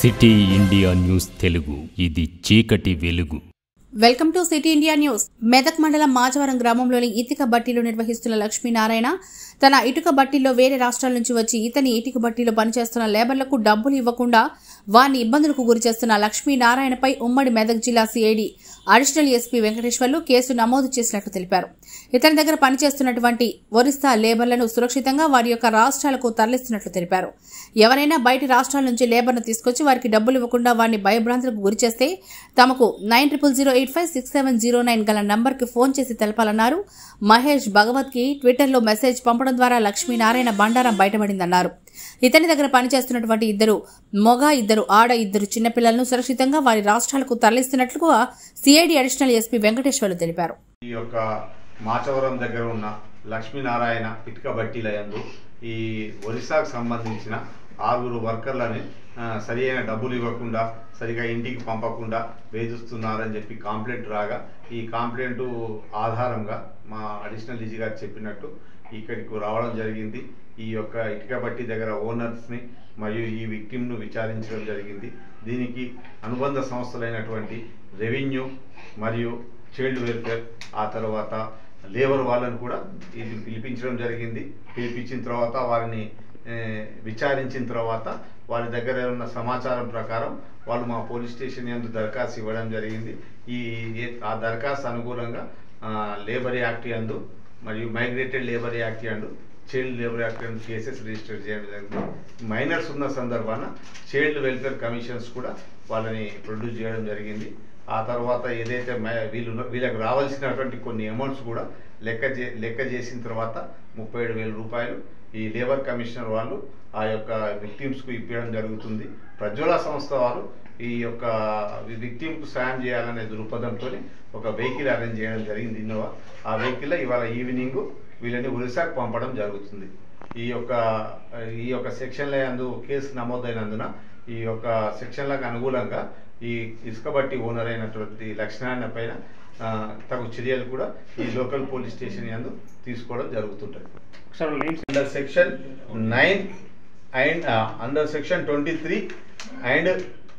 city India news Telugu ఇది చీకటి వెలుగు welcome to city India news Medak మండలం మాచవరం గ్రామంలోని ఇటుక బట్టీలు నిర్వహిస్తున్న లక్ష్మీనారాయణ తన ఇటుక బట్టీలో వేరే రాష్ట్రాల నుంచి వచ్చి ఇతని ఇటుక బట్టీలో పనిచేస్తున్న లేబర్లకు డబ్బులు ఇవ్వకుండా వారిని ఇబ్బందులకు గురి చేస్తున్న లక్ష్మీనారాయణపై ఉమ్మడి మెదక్ జిల్లా సిఐడి అడిషనల్ ఎస్పీ వెంకటేశ్వర్లు కేసు నమోదు చేసినట్లు తెలిపారు ఇతని దగ్గర పనిచేస్తున్నటువంటి ఒరిస్సా లేబర్లను సురక్షితంగా వారి యొక్క రాష్ట్రాలకు తరలిస్తున్నట్లు తెలిపారు ఎవరైనా బయటి రాష్ట్రాల నుంచి లేబర్ను తీసుకొచ్చి వారికి డబ్బులు ఇవ్వకుండా వారిని భయభ్రాంతులకు గురి చేస్తే తమకు nine triple zero eight five six seven zero nine గల నంబర్కి ఫోన్ చేసి తెలపాలన్నారు మహేష్ భగవత్కి ట్విట్టర్లో మెసేజ్ పంపడం ద్వారా లక్ష్మీనారాయణ బండారం బయటపడిందన్నారు ఇతని దగ్గర పనిచేస్తున్నటువంటి ఇద్దరు మొగ ఇద్దరు ఆడ ఇద్దరు చిన్నపిల్లలను సురక్షితంగా వారి రాష్ట్రాలకు తరలిస్తున్నట్లుగా సిఐడి అడిషనల్ ఎస్పీ వెంకటేశ్వర్లు తెలిపారు ఈ యొక్క మాచవరం దగ్గర ఉన్న లక్ష్మీనారాయణ ఇటుక బట్టీల యందు ఈ ఒరిస్సాకు సంబంధించిన ఆరుగురు వర్కర్లని ఆ, సరి అయిన డబ్బులు ఇవ్వకుండా సరిగా ఇంటికి పంపకుండా వేధిస్తున్నారని చెప్పి కంప్లైంట్ రాగా ఈ కంప్లైంట్ ఆధారంగా మా అడిషనల్ డీజీ గారు చెప్పినట్టు ఇక్కడికి రావడం జరిగింది ఈ యొక్క ఇటుక బట్టి దగ్గర ఓనర్స్ని మరియు ఈ విక్టిమ్ను విచారించడం జరిగింది దీనికి అనుబంధ సంస్థలైనటువంటి రెవెన్యూ మరియు చైల్డ్ వెల్ఫేర్ ఆ తర్వాత లేబర్ వాళ్ళని కూడా ఇది పిలిపించడం జరిగింది పిలిపించిన తర్వాత వారిని ఏ, విచారించిన తర్వాత వారి దగ్గర ఉన్న సమాచారం ప్రకారం వాళ్ళు మా పోలీస్ స్టేషన్ యందు దరఖాస్తు ఇవ్వడం జరిగింది ఈ ఏ- ఆ దరఖాస్తు అనుగుణంగా ఆ, లేబర్ యాక్ట్ యందు మరియు మైగ్రేటెడ్ లేబర్ యాక్ట్ యందు చైల్డ్ లేబర్ యాక్ట్ యందు కేసెస్ రిజిస్టర్ చేయడం జరిగింది మైనర్స్ ఉన్న సందర్భాన చైల్డ్ వెల్ఫేర్ కమిషన్స్ కూడా వాళ్ళని ప్రొడ్యూస్ చేయడం జరిగింది ఆ తర్వాత ఏదైతే మ- వీళ్ళు ఉన్న- వీళ్ళకి రావాల్సినటువంటి కొన్ని అమౌంట్స్ కూడా లెక్క చే లెక్క చేసిన తర్వాత ముప్పై ఏడు వేల రూపాయలు ఈ లేబర్ కమిషనర్ వాళ్ళు ఆ యొక్క విక్టిమ్స్కు ఇప్పించడం జరుగుతుంది ప్రజ్వల సంస్థ వారు ఈ యొక్క విక్టిమ్కు సాయం చేయాలనే దృక్పథంతో ఒక వెహికల్ అరేంజ్ చేయడం జరిగింది ఇన్నోవా ఆ వెహికల్లో ఇవాళ ఈవినింగ్ వీళ్ళని ఒరిస్సాకు పంపడం జరుగుతుంది ఈ యొక్క ఈ యొక్క సెక్షన్ల యందు కేసు నమోదైనందున ఈ యొక్క సెక్షన్లకు అనుకూలంగా ఈ ఇసుక బట్టి ఓనర్ అయినటువంటి లక్ష్మణ పైన ఆ, తగు చర్యలు కూడా ఈ లోకల్ పోలీస్ స్టేషన్ యందు తీసుకోవడం జరుగుతుంటుంది under section nine and under section twenty three and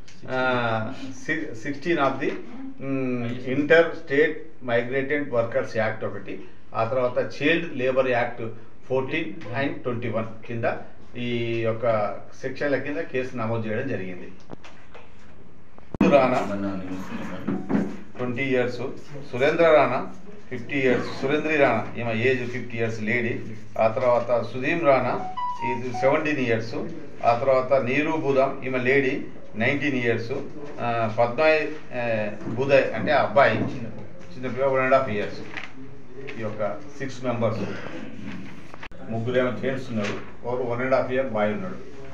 sixteen of the inter state migrated workers act ఒకటి ఆ తర్వాత child labour act fourteen and twenty one కింద ఈ యొక్క సెక్షన్ల కింద కేసు నమోదు చేయడం జరిగింది Rana twenty years Surendra Rana fifty years Surendri Rana ఈమె ఏజ్ ఫిఫ్టీ ఇయర్స్ లేడీ ఆ తర్వాత సుధీమ్ రాణా ఇది సెవెంటీన్ ఇయర్స్ ఆ తర్వాత నీరు బుధం ఈమె లేడీ నైన్టీన్ ఇయర్స్ పద్మాయ్ ఆ, బుధయ్ అంటే ఆ అబ్బాయి చిన్న పిల్ల వన్ అండ్ హాఫ్ ఇయర్స్ ఈ యొక్క సిక్స్ మెంబర్స్ ముగ్గురు ఏమో జెంట్స్ ఉన్నారు ఒకరు one and half year boy ఉన్నాడు